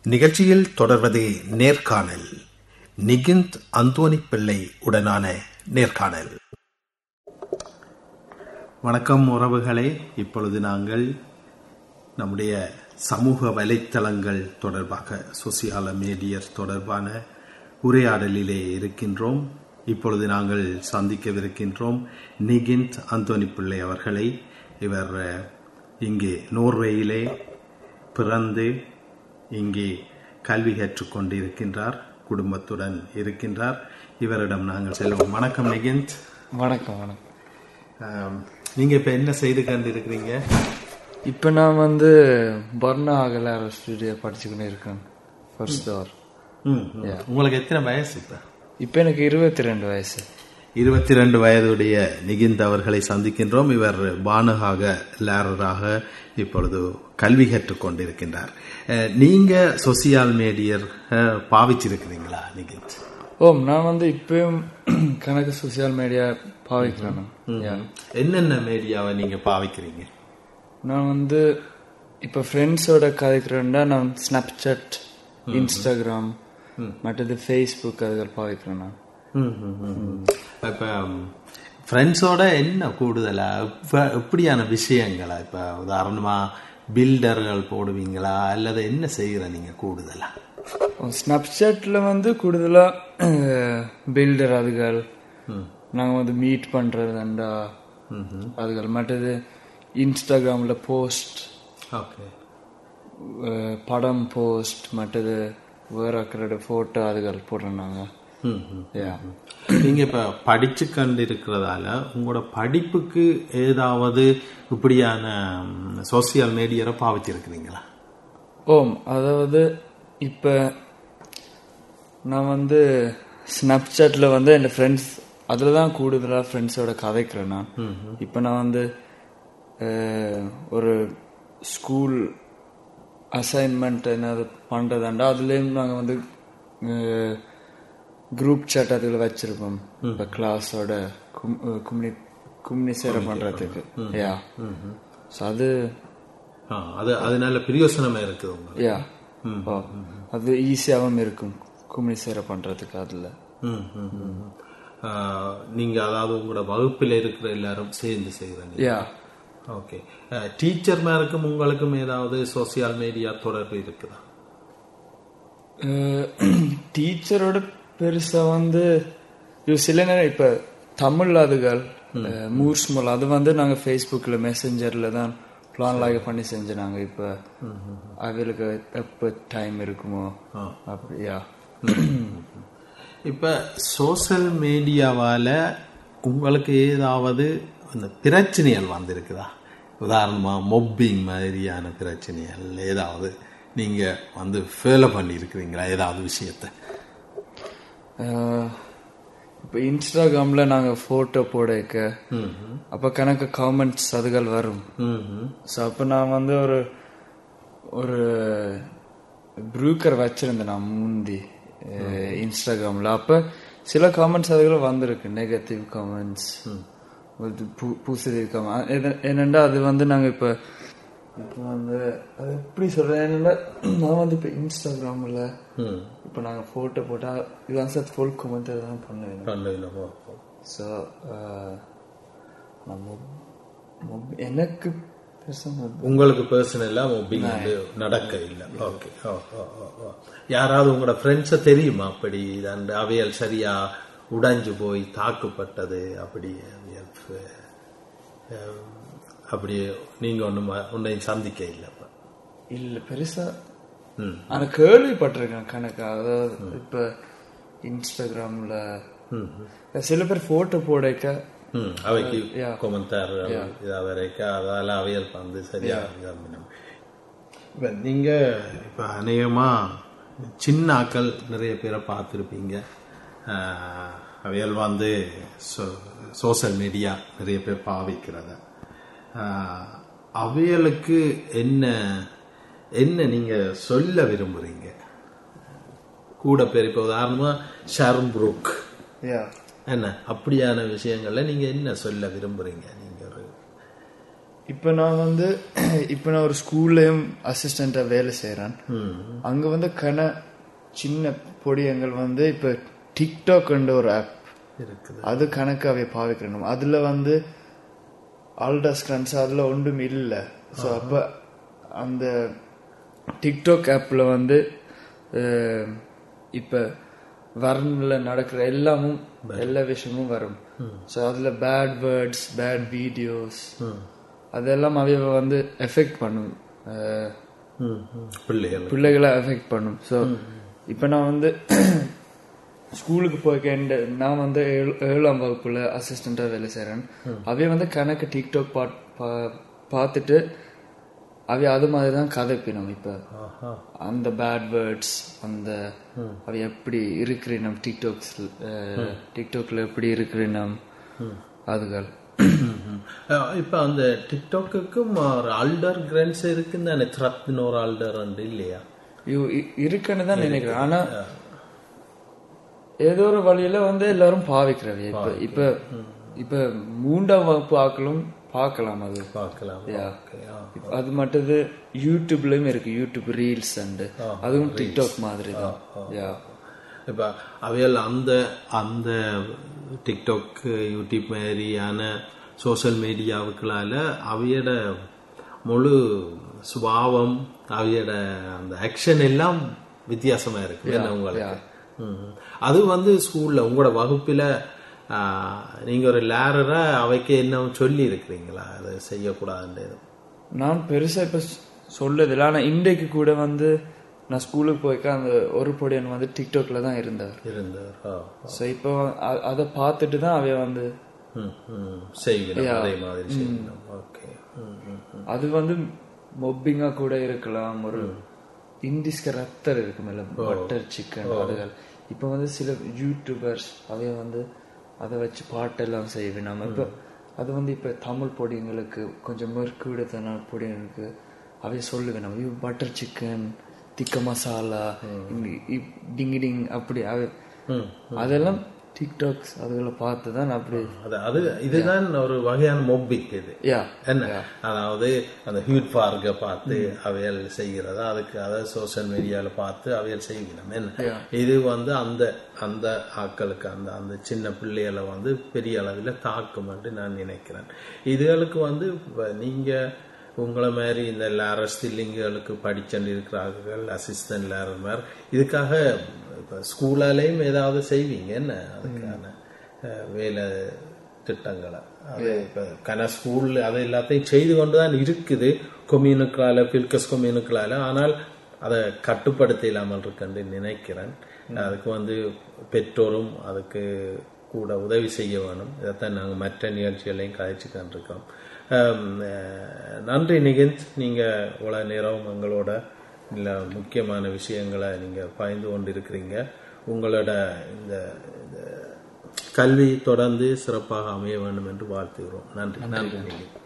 நிகழ்ச்சியில் தொடர்வது நேர்காணல் நிகிந்த் அந்தோனி பிள்ளை உடனான நேர்காணல் வணக்கம் உறவுகளே இப்பொழுது நாங்கள் நம்முடைய சமூக வலைத்தளங்கள் தொடர்பாக சோசியால மீடியர் தொடர்பான உரையாடலிலே இருக்கின்றோம் இப்பொழுது நாங்கள் சந்திக்கவிருக்கின்றோம் நிகிந்த் அந்தோனி பிள்ளை அவர்களை இவர் அஹ், இங்கே நோர்வேயிலே பிறந்து இங்கே கல்வி கற்றுக்கொண்டு இருக்கின்றார் குடும்பத்துடன் இருக்கின்றார் இவரிடம் நாங்கள் செல்வோம் வணக்கம் நிகிந்த் வணக்கம் வணக்கம் ஆம், நீங்க இப்ப என்ன செய்து கொண்டிருக்கிறீங்க இப்போ நான் வந்து பர்னா அகலார ஸ்டுடியோ படிச்சுக்கிட்டு இருக்கேன் ஃபர்ஸ்ட் டோர் ம், ம். உங்களுக்கு எத்தனை வயசு இப்ப இப்போ எனக்கு இருபத்தி ரெண்டு வயசு இருபத்தி ரெண்டு வயதுடைய நிகிந்த் அவர்களை சந்திக்கின்றோம் இவர் பானகாக லேரராக இப்பொழுது கல்வி கற்றுக் கொண்டிருக்கின்றார் அஹ், நீங்க சோசியல் மீடியர் அஹ், பாவிச்சிருக்கிறீங்களா நிகிந்த் ஓ நான் வந்து இப்பயும் கணக்கு சோசியல் மீடியா பாவிக்கிறேன் நான். Yeah. என்னென்ன மீடியாவை நீங்க பாவிக்கிறீங்க நான் வந்து இப்போ ஃப்ரெண்ட்ஸோட கதைக்கிறேன்னா நான் ஸ்னாப்சாட் இன்ஸ்டாகிராம் மற்றது ஃபேஸ்புக் அதுகள் பாவிக்கிறேன் நான் ம், ம், ம், ம். இப்ப ஃப்ரெண்ட்ஸோட என்ன கூடுதலா இப்ப எப்படியான விஷயங்களா இப்ப உதாரணமா பில்டர்கள் போடுவீங்களா அல்லது என்ன செய்யற நீங்க கூடுதலா ஸ்னாப்சாட்டில் வந்து கூடுதலாக பில்டர் அதுகள் நாங்கள் வந்து மீட் பண்ணுறதுண்டா அதுகள் மற்றது இன்ஸ்டாகிராமில் போஸ்ட் ஓகே படம் போஸ்ட் மற்றது வேற இருக்கிற ஃபோட்டோ அதுகள் போடுறோம் நாங்கள் யா நீங்க இப்ப படிச்சு கண்டு இருக்கிறதால உங்களோட படிப்புக்கு ஏதாவது இப்படியான சோசியல் மீடியாவை பாவிச்சிருக்கிறீங்களா ஓம் அதாவது இப்போ நான் வந்து ஸ்னாப்சாட்டில் வந்து என் ஃப்ரெண்ட்ஸ் அதில் தான் கூடுதலாக ஃப்ரெண்ட்ஸோட கதைக்கிறேன் நான் இப்போ நான் வந்து அஹ், ஒரு ஸ்கூல் அசைன்மெண்ட் என்னது பண்ணுறதாண்டா அதுலேயும் நாங்கள் வந்து குரூப் சாட் அதில் வச்சுருப்போம் இப்போ கிளாஸோட கும் கும்னி கும்னிசேர பண்ணுறதுக்கு யா ஸோ அது ஆ, அது அது நல்ல பிரயோசனமா இருக்குது உங்களுக்கு யா ஓ அது ஈஸியாகவும் இருக்கும் கும்னிசேர பண்ணுறதுக்கு அதில் ம், ம், ம். ஆ, நீங்க அதாவது உங்களோட வகுப்பில் இருக்கிற எல்லாரும் சேர்ந்து செய்யறீங்க யா ஓகே டீச்சர்மாருக்கும் உங்களுக்கும் ஏதாவது சோசியல் மீடியா தொடர்பு இருக்குதா டீச்சரோட பெருசா வந்து இது சில நேரம் இப்ப தமிழ் அதுகள் மூர்ஸ் மூலம் அது வந்து நாங்க ஃபேஸ்புக்ல மெசஞ்சர்ல தான் பிளான் லாக பண்ணி செஞ்சோம் நாங்க இப்ப அவளுக்கு எப்ப டைம் இருக்குமோ அப்படியா இப்ப சோசியல் மீடியாவால உங்களுக்கு ஏதாவது அந்த பிரச்சனைகள் வந்திருக்குதா உதாரணமா மொப்பிங் மாதிரியான பிரச்சனைகள் ஏதாவது நீங்க வந்து ஃபேல பண்ணி இருக்கிறீங்களா ஏதாவது விஷயத்த அஹ், இப்ப இன்ஸ்டாகிராம்ல நாங்க போட்டோ போடக்க அப்ப கணக்கு காமெண்ட்ஸ் அதுகள் வரும் ஸோ அப்போ நான் வந்து ஒரு ஒரு ப்ரூக்கர் வச்சிருந்தேன் நான் முந்தி அஹ், இன்ஸ்டாகிராம்ல அப்ப சில காமெண்ட்ஸ் அதுகள் வந்திருக்கு நெகட்டிவ் காமெண்ட்ஸ் பாசிட்டிவ் காமெண்ட் என்னண்டா அது வந்து நாங்க இப்ப இப்போ வந்து அது எப்படி சொல்றேன் என்னன்னா நான் வந்து இப்ப இன்ஸ்டாகிராம்ல இப்ப நாங்க போட்டோ போட்டா இதுதான் சார் ஃபுல் கமெண்ட் தான் பண்ணுவேன் ஸோ எனக்கு பெருசா mob- உங்களுக்கு பர்சனலா மொப்பிங் வந்து நடக்க இல்லை ஓகே யாராவது உங்களோட ஃப்ரெண்ட்ஸை தெரியுமா அப்படி அந்த அவையல் சரியா உடைஞ்சு போய் தாக்கப்பட்டது அப்படி அவியல், அஹ், அப்படி நீங்க ஒன்றும் உன்னையும் சந்திக்க இல்லை அப்ப. இல்ல பெருசா ம் ஆனா கேள்விப்பட்டிருக்கேன் கணக்கா அதாவது இப்ப இன்ஸ்டாகிராம்ல சில பேர் போட்டோ போடக்க ம் அவைக்கு yeah. கொமந்தார் இதா வரைக்கும் அதால அவையல் வந்து சரியா கவனிக்கணும். இப்ப நீங்க இப்ப அநேகமா சின்ன ஆக்கள் நிறைய பேரை பார்த்துருப்பீங்க ஆஹ், அவையல் வந்து சோஷியல் மீடியா நிறைய பேர் பாவிக்கிறத ஆஹ், அவையலுக்கு என்ன என்ன நீங்க சொல்ல விரும்புறீங்க கூட பேர் இப்ப உதாரணமா ஷர்ம் புரூக் யா என்ன அப்படியான விஷயங்கள்ல நீங்க என்ன சொல்ல விரும்புறீங்க நீங்க ஒரு இப்போ நான் வந்து இப்போ நான் ஒரு ஸ்கூல்லையும் அசிஸ்டண்டா வேலை செய்கிறேன் அங்க வந்து கன சின்ன பொடியங்கள் வந்து இப்போ டிக்டாக்ன்ற ஒரு ஆப் இருக்குது அது கணக்காவே பாவிக்கிறோம் அதுல வந்து ஆல்டா ஸ்கிரன்ஸ் அதுல ஒன்றும் இல்லை ஸோ அப்போ அந்த டிக்டாக் ஆப்ல வந்து அஹ், இப்ப வரன்ல நடக்கிற எல்லாமும் எல்லா விஷயமும் வரும் ஸோ அதுல பேட் வேர்ட்ஸ் பேட் வீடியோஸ் அதெல்லாம் அவைய வந்து எஃபெக்ட் பண்ணும் அஹ், ம், ம். பிள்ளைகள் பிள்ளைகளை எஃபெக்ட் பண்ணும் ஸோ இப்போ நான் வந்து ஸ்கூலுக்கு போய்க்கேன் நான் வந்து ஏழு- ஏழாம் வகுப்புல அசிஸ்டண்டா வேலை செய்றேன் அவைய வந்து கணக்கு டிக்டாக் பாட் பா- பார்த்துட்டு அவைய அது மாதிரி தான் கதைப்பினோம் இப்போ ஆஹா அந்த பேட் வேர்ட்ஸ் அந்த அவை எப்படி இருக்கிறினம் டிக்டாக்ஸ் டிக்டாக்ல எப்படி இருக்கிறினம் அதுகள் அஹ் இப்ப அந்த டிக்டாக்குக்கும் ஒரு ஆல்டர் கிராண்ட்ஸ் இருக்குன்னு தானே த்ரத்னு ஒரு ஆல்டர் உண்டு இல்லையா இவ் இ- இருக்குன்னு தான் நினைக்கிறேன் ஆனா ஏதோ ஒரு வழியில வந்து எல்லாரும் பாவிக்கிறவை இப்ப இப்ப இப்ப மூன்றாம் வகுப்பு ஆக்களும் பார்க்கலாம் அது பார்க்கலாம் Yeah. Okay, ஆ. இப்ப அது மட்டும் யூடியூப்லயும் இருக்கு யூடியூப் ரீல்ஸ் அண்ட் அதுவும் டிக்டாக் மாதிரி தான் யா இப்ப அவையல் அந்த அந்த டிக்டாக் யூடியூப் மாதிரியான சோஷியல் மீடியாவுக்களால அவையோட முழு சுபாவம் அவையோட அந்த ஆக்ஷன் எல்லாம் வித்தியாசமா இருக்கு என்ன உங்களுக்கு ம். அது வந்து ஸ்கூல்ல உங்களோட வகுப்புல ஆ, நீங்க ஒரு லேரரா அவைக்கு என்ன சொல்லி இருக்கிறீங்களா அதை செய்யக்கூடாதுன்னு நான் பெருசா இப்ப சொ- சொல்லதில்லை ஆனா இன்றைக்கு கூட வந்து நான் ஸ்கூலுக்கு போய்க்க அந்த ஒரு பொடியன் வந்து டிக்டாக்ல தான் இருந்தார் இருந்தார் ஆ. ஸோ இப்போ அ- அதை பார்த்துட்டு தான் அவைய வந்து ம், ம். செய்யணும் அதே மாதிரி செய்யணும் ஓகே ம் ம் ம். அது வந்து மொப்பிங்கா கூட இருக்கலாம் ஒரு இந்திஸ்க ரத்தர் இருக்குமில்ல பட்டர் சிக்கன் அதுகள் இப்போ வந்து சில யூடியூபர்ஸ் அவைய வந்து அதை வச்சு பாட்டெல்லாம் செய்வேன் நம்ம இப்போ அது வந்து இப்போ தமிழ் பொடிங்களுக்கு கொஞ்சம் மெருக்குவிடத்தன பொடிங்களுக்கு அவைய சொல்லுவேன் நம்ம இது பட்டர் சிக்கன் திக்க மசாலா டிங்கி டிங் அப்படி அவ ம். அதெல்லாம் டிக்டாக்ஸ் அதுகளை பார்த்து தான் நான் அப்படி அது அது இதுதான் ஒரு வகையான மொப்பிக் இது யா என்ன அதாவது அந்த ஹியூட் பார்க்க பார்த்து அவையல் செய்கிறதா அதுக்கு அதாவது சோஷியல் மீடியால பார்த்து அவையல் செய்கிறோம் என்ன இது வந்து அந்த அந்த ஆட்களுக்கு அந்த அந்த சின்ன பிள்ளைகளை வந்து பெரிய அளவில் தாக்கும் என்று நான் நினைக்கிறேன் இதுகளுக்கு வந்து இப்ப நீங்க உங்களை மாதிரி இந்த லேரர் ஸ்டில்லிங்களுக்கு படிச்சுட்டு இருக்கிறார்கள் அசிஸ்டன்ட் லேரர் மாதிரி இதுக்காக இப்போ ஸ்கூலாலேயும் ஏதாவது செய்வீங்க என்ன அதுக்கான அஹ், வேலை திட்டங்களை அது இப்போ கன ஸ்கூல் அது எல்லாத்தையும் செய்து கொண்டு தான் இருக்குது கொம்யூனுக்களால பில்கஸ் கொம்யூனுக்களால ஆனால் அதை கட்டுப்படுத்த இல்லாமல் இருக்குன்னு நினைக்கிறேன் அதுக்கு வந்து பெற்றோரும் அதுக்கு கூட உதவி செய்ய வேணும் இதைத்தான் நாங்கள் மற்ற நிகழ்ச்சிகளையும் கதைச்சு இருக்கோம் நன்றி நிகிந்த் நீங்கள் இவ்வளோ நேரம் எங்களோட இல்லை முக்கியமான விஷயங்களை நீங்கள் பகிர்ந்து கொண்டு இருக்கிறீங்க உங்களோட இந்த இந்த கல்வி தொடர்ந்து சிறப்பாக அமைய வேண்டும் என்று வாழ்த்துகிறோம் நன்றி நன்றி நிகிந்த்